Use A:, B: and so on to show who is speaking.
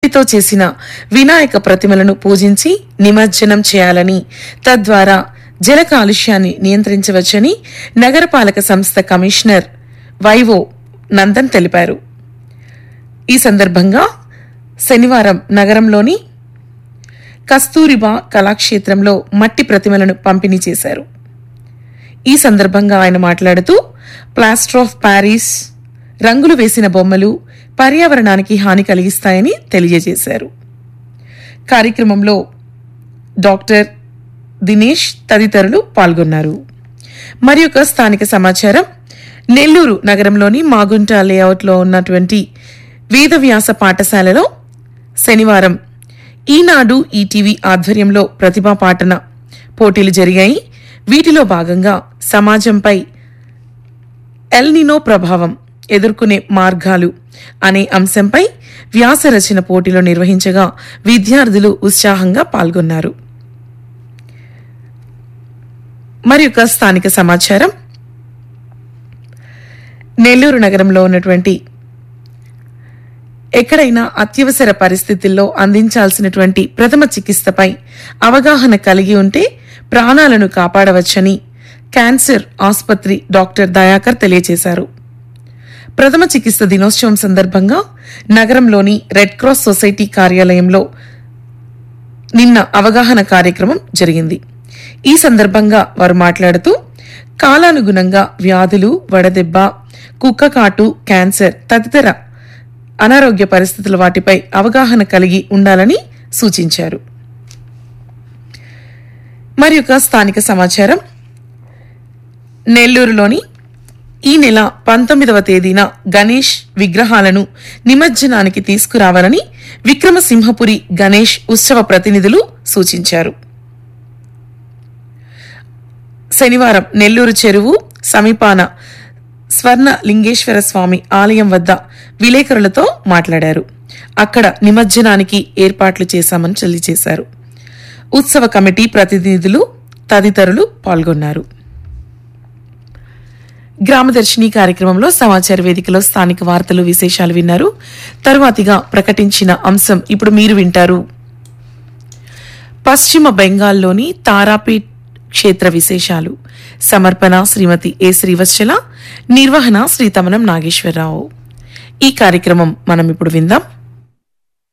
A: మట్టితో చేసిన వినాయక ప్రతిమలను పూజించి నిమజ్జనం చేయాలని తద్వారా జల కాలుష్యాన్ని నియంత్రించవచ్చని నగరపాలక సంస్థ కమిషనర్ వైవో నందన్ తెలిపారు ఈ సందర్భంగా శనివారం నగరంలోని కస్తూరిబా కళాక్షేత్రంలో మట్టి ప్రతిమలను పంపిణీ చేశారు ఈ సందర్భంగా ఆయన మాట్లాడుతూ ప్లాస్టర్ ఆఫ్ ప్యారిస్ రంగులు వేసిన బొమ్మలు పర్యావరణానికి హాని కలిగిస్తాయని తెలియజేశారు కార్యక్రమంలో డాక్టర్ దినేష్ తదితరులు పాల్గొన్నారు మరి ఒక స్థానిక సమాచారం నెల్లూరు నగరంలోని మాగుంట లేఅవుట్లో ఉన్నటువంటి వేదవ్యాస పాఠశాలలో శనివారం ఈనాడు ఈటీవీ ఆధ్వర్యంలో ప్రతిభా పాటన పోటీలు జరిగాయి వీటిలో భాగంగా సమాజంపై ఎల్నినో ప్రభావం ఎదుర్కొనే మార్గాలు అనే అంశంపై వ్యాస రచన పోటీలు నిర్వహించగా విద్యార్థులు ఉత్సాహంగా పాల్గొన్నారు మరి ఒక స్థానిక సమాచారం నెల్లూరు నగరంలో ఉన్నటువంటి ఎక్కడైనా అత్యవసర పరిస్థితుల్లో అందించాల్సినటువంటి ప్రథమ చికిత్సపై అవగాహన కలిగి ఉంటే ప్రాణాలను కాపాడవచ్చని క్యాన్సర్ ఆసుపత్రి డాక్టర్ దయాకర్ తెలియజేశారు ప్రథమ చికిత్స దినోత్సవం సందర్భంగా నగరంలోని రెడ్ క్రాస్ సొసైటీ కార్యాలయంలో నిన్న అవగాహన కార్యక్రమం జరిగింది ఈ సందర్భంగా వారు మాట్లాడుతూ కాలానుగుణంగా వ్యాధులు వడదెబ్బ కుక్కకాటు క్యాన్సర్ తదితర అనారోగ్య పరిస్థితుల వాటిపై అవగాహన కలిగి ఉండాలని సూచించారు మరి ఒక స్థానిక సమాచారం నెల్లూరులోని ఈ నెల పంతొమ్మిదవ తేదీన గణేష్ విగ్రహాలను నిమజ్జనానికి తీసుకురావాలని విక్రమసింహపురి గణేష్ ఉత్సవ ప్రతినిధులు సూచించారు శనివారం నెల్లూరు చెరువు సమీపాన స్వర్ణ లింగేశ్వర స్వామి ఆలయం వద్ద విలేకరులతో మాట్లాడారు అక్కడ నిమజ్జనానికి ఏర్పాట్లు చేశామని తెలియజేశారు ఉత్సవ కమిటీ ప్రతినిధులు తదితరులు పాల్గొన్నారు గ్రామదర్శిని కార్యక్రమంలో సమాచార వేదికలో స్థానిక వార్తలు విశేషాలు విన్నారు తరువాతిగా ప్రకటించిన అంశం ఇప్పుడు మీరు వింటారు పశ్చిమ బెంగాల్లోని తారాపీఠ్ క్షేత్ర విశేషాలు సమర్పణ శ్రీమతి ఏ శ్రీవత్సల నిర్వహణ శ్రీ తమనం నాగేశ్వరరావు ఈ కార్యక్రమం మనం ఇప్పుడు విందాం